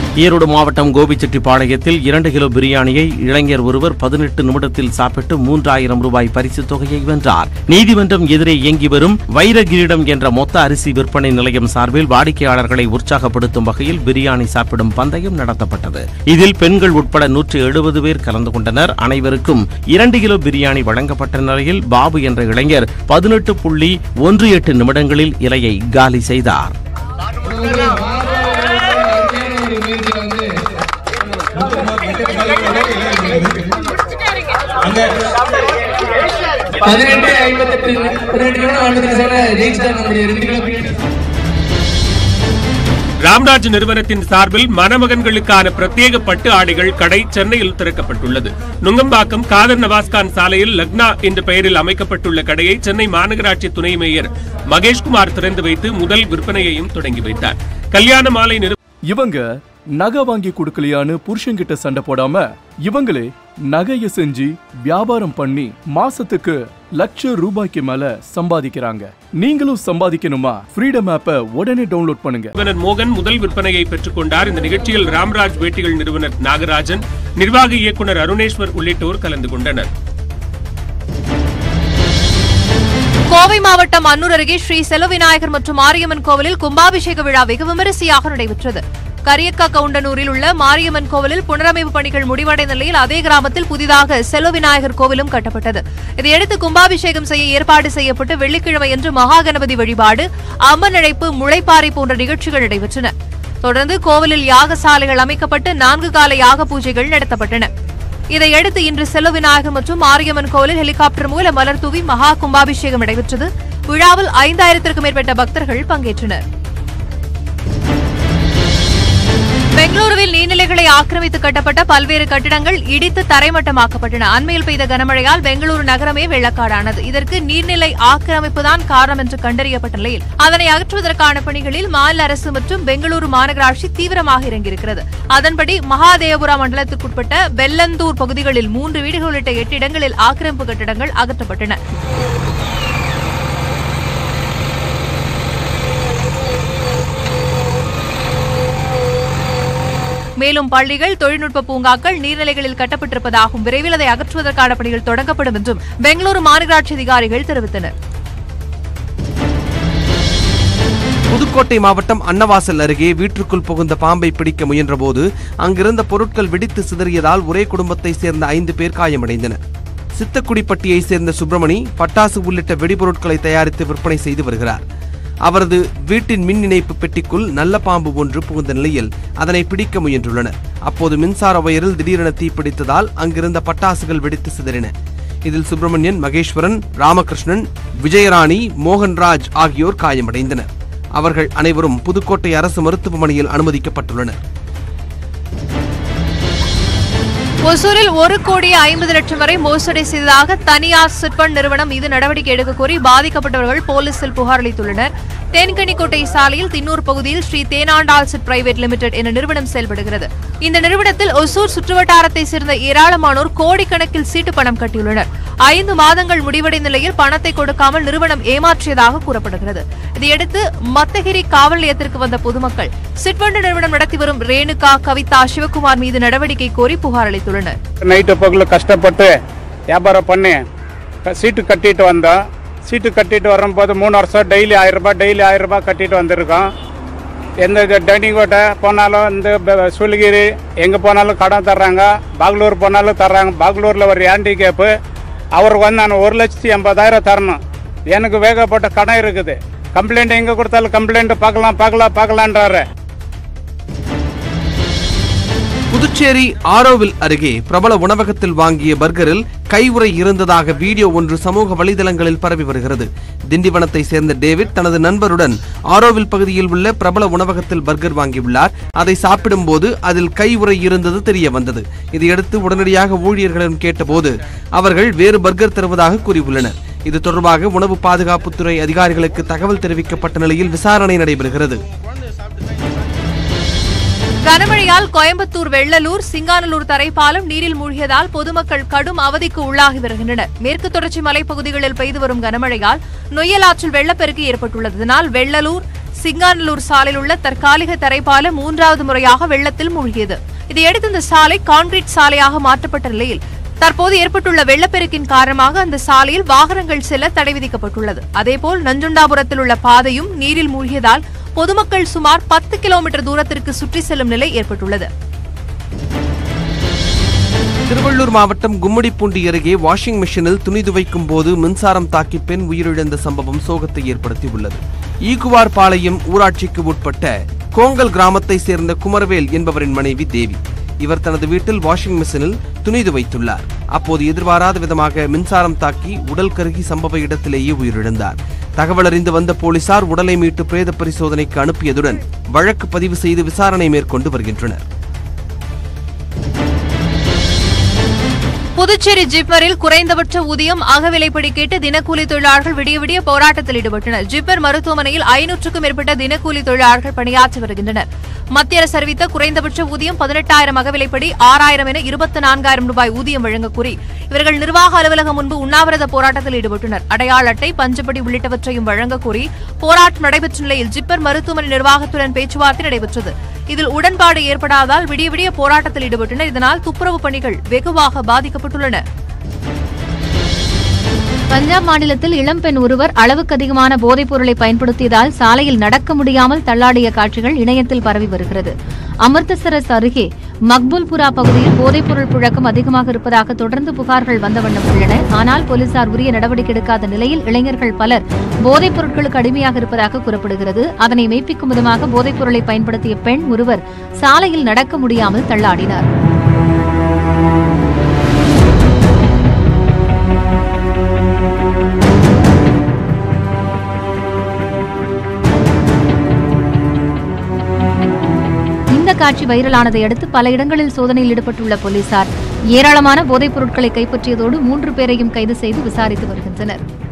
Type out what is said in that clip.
ஈரோடு மாவட்டம் கோபிச்செட்டிப்பாளையத்தில் இரண்டு கிலோ பிரியாணியை இளைஞர் ஒருவர் பதினெட்டு நிமிடத்தில் சாப்பிட்டு மூன்றாயிரம் ரூபாய் பரிசுத் தொகையை வென்றார் நீதிமன்றம் எதிரே இயங்கி வரும் வைரகிரீடம் என்ற மொத்த அரிசி விற்பனை நிலையம் சார்பில் வாடிக்கையாளர்களை உற்சாகப்படுத்தும் வகையில் பிரியாணி சாப்பிடும் பந்தயம் நடத்தப்பட்டது இதில் பெண்கள் உட்பட நூற்று எழுபது பேர் கலந்து கொண்டனர் அனைவருக்கும் இரண்டு கிலோ பிரியாணி வழங்கப்பட்ட நிலையில் பாபு என்ற இளைஞர் பதினெட்டு புள்ளி ஒன்று எட்டு நிமிடங்களில் இலையை காலி செய்தார் பதினெட்டு ஐம்பத்தெட்டு பதினெட்டு நிமிடம் ஐம்பத்தி சேர ஜெயிச்சிட்டாங்க நம்முடைய ரெண்டு கிலோ பிரியாணி ராம்ராஜ் நிறுவனத்தின் சார்பில் மணமகன்களுக்கான பிரத்யேக பட்டு ஆடைகள் கடை சென்னையில் திறக்கப்பட்டுள்ளது நுங்கம்பாக்கம் காதர் நவாஸ்கான் சாலையில் லக்னா என்ற பெயரில் அமைக்கப்பட்டுள்ள கடையை சென்னை மாநகராட்சி துணை மேயர் மகேஷ்குமார் திறந்து வைத்து முதல் விற்பனையையும் தொடங்கி வைத்தார் கல்யாண மாலை நிறு இவங்க நகை வாங்கி கொடுக்கலையான்னு புருஷன்கிட்ட சண்டை போடாம இவங்களே நகைய செஞ்சு வியாபாரம் பண்ணி மாசத்துக்கு லட்சம் ரூபாய்க்கு மேல சம்பாதிக்கிறாங்க நீங்களும் சம்பாதிக்கணுமா ஃப்ரீடம் ஆப்பை உடனே டவுன்லோட் பண்ணுங்க நிறுவனர் மோகன் முதல் விற்பனையை பெற்றுக் கொண்டார் இந்த நிகழ்ச்சியில் ராம்ராஜ் வேட்டிகள் நிறுவனர் நாகராஜன் நிர்வாக இயக்குனர் அருணேஸ்வர் உள்ளிட்டோர் கலந்து கொண்டனர் கோவை மாவட்டம் அன்னூர் அருகே ஸ்ரீ செல்வவிநாயகர் மற்றும் மாரியம்மன் கோவிலில் கும்பாபிஷேக விழா வெகு விமரிசையாக நடைபெற்றது கரியக்கா கவுண்டனூரில் உள்ள மாரியம்மன் கோவிலில் புனரமைப்பு பணிகள் முடிவடைந்த நிலையில் அதே கிராமத்தில் புதிதாக செல்வவிநாயகர் கோவிலும் கட்டப்பட்டது இதையடுத்து கும்பாபிஷேகம் செய்ய ஏற்பாடு செய்யப்பட்டு வெள்ளிக்கிழமையன்று மகா கணபதி வழிபாடு அம்மன் அழைப்பு முளைப்பாறை போன்ற நிகழ்ச்சிகள் நடைபெற்றன தொடர்ந்து கோவிலில் யாகசாலைகள் அமைக்கப்பட்டு நான்கு கால யாக பூஜைகள் நடத்தப்பட்டன இதையடுத்து இன்று செல்வ விநாயகர் மற்றும் மாரியம்மன் கோவிலில் ஹெலிகாப்டர் மூலம் மலர் தூவி மகா கும்பாபிஷேகம் நடைபெற்றது விழாவில் ஐந்தாயிரத்திற்கும் மேற்பட்ட பக்தர்கள் பங்கேற்றனர் பெங்களூருவில் நீர்நிலைகளை ஆக்கிரமித்து கட்டப்பட்ட பல்வேறு கட்டிடங்கள் இடித்து தரைமட்டமாக்கப்பட்டன அண்மையில் பெய்த கனமழையால் பெங்களூரு நகரமே வெள்ளக்காடானது இதற்கு நீர்நிலை ஆக்கிரமிப்புதான் காரணம் என்று கண்டறியப்பட்ட நிலையில் அதனை அகற்றுவதற்கான பணிகளில் மாநில அரசு மற்றும் பெங்களூரு மாநகராட்சி தீவிரமாக இறங்கியிருக்கிறது அதன்படி மகாதேவபுரா மண்டலத்திற்குட்பட்ட வெள்ளந்தூர் பகுதிகளில் மூன்று வீடுகள் உள்ளிட்ட எட்டு இடங்களில் ஆக்கிரமிப்பு கட்டிடங்கள் அகற்றப்பட்டன மேலும் பள்ளிகள் தொழில்நுட்ப பூங்காக்கள் நீர்நிலைகளில் கட்டப்பட்டிருப்பதாகவும் விரைவில் அதை அகற்றுவதற்கான பணிகள் தொடங்கப்படும் என்றும் பெங்களூரு மாநகராட்சி அதிகாரிகள் தெரிவித்தனர் புதுக்கோட்டை மாவட்டம் அன்னவாசல் அருகே வீட்டிற்குள் புகுந்த பாம்பை பிடிக்க முயன்றபோது அங்கிருந்த பொருட்கள் வெடித்து சிதறியதால் ஒரே குடும்பத்தைச் சேர்ந்த ஐந்து பேர் காயமடைந்தனர் சித்தக்குடிப்பட்டியைச் சேர்ந்த சுப்பிரமணி பட்டாசு உள்ளிட்ட வெடிபொருட்களை தயாரித்து விற்பனை செய்து வருகிறார் அவரது வீட்டின் மின் இணைப்பு பெட்டிக்குள் நல்ல பாம்பு ஒன்று புகுந்த நிலையில் அதனை பிடிக்க முயன்றுள்ளனர் அப்போது மின்சார வயரில் திடீரென தீப்பிடித்ததால் அங்கிருந்த பட்டாசுகள் வெடித்து சிதறின இதில் சுப்பிரமணியன் மகேஸ்வரன் ராமகிருஷ்ணன் விஜயராணி மோகன்ராஜ் ஆகியோர் காயமடைந்தனர் அவர்கள் அனைவரும் புதுக்கோட்டை அரசு மருத்துவமனையில் அனுமதிக்கப்பட்டுள்ளனர் ஒசூரில் ஒரு கோடி ஐம்பது லட்சம் வரை மோசடி செய்ததாக தனியார் சிட்பண்ட் நிறுவனம் மீது நடவடிக்கை எடுக்க கோரி பாதிக்கப்பட்டவர்கள் போலீசில் புகார் அளித்துள்ளனர் தேன்கனிக்கோட்டை சாலையில் தின்னூர் பகுதியில் Sri Thenandal chit private limited என்ற நிறுவனம் செயல்படுகிறது இந்த நிறுவனத்தில் ஒசூர் சுற்றுவட்டாரத்தை சேர்ந்த ஏராளமானோர் கோடிக்கணக்கில் சீட்டு பணம் கட்டியுள்ளனர் ஐந்து மாதங்கள் முடிவடைந்த நிலையில் பணத்தை கொடுக்காமல் நிறுவனம் ஏமாற்றியதாக கூறப்படுகிறது இதையடுத்து மத்தகிரி காவல் நிலையத்திற்கு வந்த பொதுமக்கள் சிட்பண்ட் நிறுவனம் நடத்தி வரும் ரேணுகா கவிதா சிவகுமார் மீது நடவடிக்கை கோரி புகார் அளித்துள்ளனர் நைட்டு பகலில் கஷ்டப்பட்டு வியாபாரம் பண்ணி க- சீட்டு கட்டிட்டு வந்தோம் சீட்டு கட்டிட்டு வரும்போது மூணு வருஷம் டெய்லி ஆயிரம் ரூபாய் டெய்லி ஆயிரம் ரூபாய் கட்டிட்டு வந்திருக்கோம் எந்த இது டைனிங்கோட்டை போனாலும் இந்த ப- சூளகிரி எங்கே போனாலும் கடன் தர்றாங்க பாகலூர் போனாலும் தர்றாங்க பாகலூரில் ஒரு ஹேண்டிகேப்பு அவருக்கு வந்து நான் ஒரு லட்சத்தி எண்பதாயிரம் தரணும் எனக்கு வேகப்பட்ட கடன் இருக்குது கம்ப்ளைண்ட் எங்கே கொடுத்தாலும் கம்ப்ளைண்ட் பார்க்கலாம் பார்க்கலாம் பார்க்கலான்றாரு புதுச்சேரி ஆரோவில் அருகே பிரபல உணவகத்தில் வாங்கிய பர்கரில் கைவுறை இருந்ததாக வீடியோ ஒன்று சமூக வலைதளங்களில் பரவி வருகிறது திண்டிவனத்தை சேர்ந்த டேவிட் தனது நண்பருடன் ஆரோவில் பகுதியில் உள்ள பிரபல உணவகத்தில் பர்கர் வாங்கியுள்ளார் அதை சாப்பிடும்போது அதில் கைவுறை இருந்தது தெரிய வந்தது இதையடுத்து உடனடியாக ஊழியர்களிடம் கேட்டபோது அவர்கள் வேறு பர்கர் தருவதாக கூறியுள்ளனர் இது தொடர்பாக உணவு பாதுகாப்புத்துறை அதிகாரிகளுக்கு தகவல் தெரிவிக்கப்பட்ட நிலையில் விசாரணை நடைபெறுகிறது கனமழையால் கோயம்புத்தூர் வெள்ளலூர் சிங்கானலூர் தரைப்பாலம் நீரில் மூழ்கியதால் பொதுமக்கள் கடும் அவதிக்கு உள்ளாகி வருகின்றனர் மேற்கு தொடர்ச்சி மலைப்பகுதிகளில் பெய்து வரும் கனமழையால் நொய்யல் ஆற்றில் வெள்ளப்பெருக்கு ஏற்பட்டுள்ளது இதனால் வெள்ளலூர் சிங்காநல்லூர் சாலையில் உள்ள தற்காலிக தரைப்பாலம் மூன்றாவது முறையாக வெள்ளத்தில் மூழ்கியது இதையடுத்து இந்த சாலை கான்கிரீட் சாலையாக மாற்றப்பட்ட நிலையில் தற்போது ஏற்பட்டுள்ள வெள்ளப்பெருக்கின் காரணமாக அந்த சாலையில் வாகனங்கள் செல்ல தடை விதிக்கப்பட்டுள்ளது அதேபோல் நஞ்சுண்டாபுரத்தில் உள்ள பாதையும் நீரில் மூழ்கியதால் பொதுமக்கள் சுமார் பத்து கிலோமீட்டர் தூரத்திற்கு சுற்றி செல்லும் நிலை ஏற்பட்டுள்ளது திருவள்ளூர் மாவட்டம் கும்மிடிப்பூண்டி அருகே வாஷிங் மிஷினில் துணி துவைக்கும் போது மின்சாரம் தாக்கி பெண் உயிரிழந்த சம்பவம் சோகத்தை ஏற்படுத்தியுள்ளது ஈகுவார் பாளையம் ஊராட்சிக்கு உட்பட்ட கோங்கல் கிராமத்தை சேர்ந்த குமரவேல் என்பவரின் மனைவி தேவி இவர் தனது வீட்டில் வாஷிங் மிஷினில் துணி துவைத்துள்ளார் அப்போது எதிர்பாராத விதமாக மின்சாரம் தாக்கி உடல் கருகி சம்பவ இடத்திலேயே உயிரிழந்தார் தகவல் அறிந்து வந்த போலீசார் உடலை மீட்டு பிரேத பரிசோதனைக்கு அனுப்பியதுடன் வழக்கு பதிவு செய்து விசாரணை மேற்கொண்டு வருகின்றனர் புதுச்சேரி ஜிப்மரில் குறைந்தபட்ச ஊதியம் அகவிலைப்படி கேட்டு தினக்கூலி தொழிலாளர்கள் விடிய விடிய போராட்டத்தில் ஈடுபட்டனர் ஜிப்மர் மருத்துவமனையில் ஐநூற்றுக்கும் மேற்பட்ட தினக்கூலி தொழிலாளர்கள் பணியாற்றி வருகின்றனர் மத்திய அரசு அறிவித்த குறைந்தபட்ச ஊதியம் பதினெட்டாயிரம் அகவிலைப்படி ஆறாயிரம் என இருபத்தி நான்காயிரம் ரூபாய் ஊதியம் வழங்கக் கோரி இவர்கள் நிர்வாக அலுவலகம் முன்பு உண்ணாவிரத போராட்டத்தில் ஈடுபட்டனர் அடையாள அட்டை பஞ்சப்படி உள்ளிட்டவற்றையும் வழங்கக் கோரி போராட்டம் நடைபெற்ற நிலையில் ஜிப்பர் மருத்துவமனை நிர்வாகத்துடன் பேச்சுவார்த்தை நடைபெற்றது இதில் உடன்பாடு ஏற்படாதால் விடிய விடிய போராட்டத்தில் ஈடுபட்டனர் இதனால் துப்புரவு பணிகள் வெகுவாக பாதிக்கப்பட்டுள்ளன பஞ்சாப் மாநிலத்தில் இளம்பெண் ஒருவர் அளவுக்கு அதிகமான போதைப் பொருளை பயன்படுத்தியதால் சாலையில் நடக்க முடியாமல் தள்ளாடிய காட்சிகள் இணையத்தில் பரவி வருகிறது அமிர்தசரஸ் அருகே மக்புல்புரா பகுதியில் போதைப் பொருள் புழக்கம் அதிகமாக இருப்பதாக தொடர்ந்து புகார்கள் வந்த வண்ணம் உள்ளன ஆனால் போலீசார் உரிய நடவடிக்கை எடுக்காத நிலையில் இளைஞர்கள் பலர் போதைப் பொருட்களுக்கு அடிமையாக இருப்பதாக கூறப்படுகிறது அதனை மெய்ப்பிக்கும் விதமாக போதைப் பொருளை பயன்படுத்திய பெண் ஒருவர் சாலையில் நடக்க முடியாமல் தள்ளாடினார் இந்த காட்சி வைரலானதை அடுத்து பல இடங்களில் சோதனையில் ஈடுபட்டுள்ள போலீசார் ஏராளமான போதைப் பொருட்களை கைப்பற்றியதோடு மூன்று பேரையும் கைது செய்து விசாரித்து வருகின்றனர்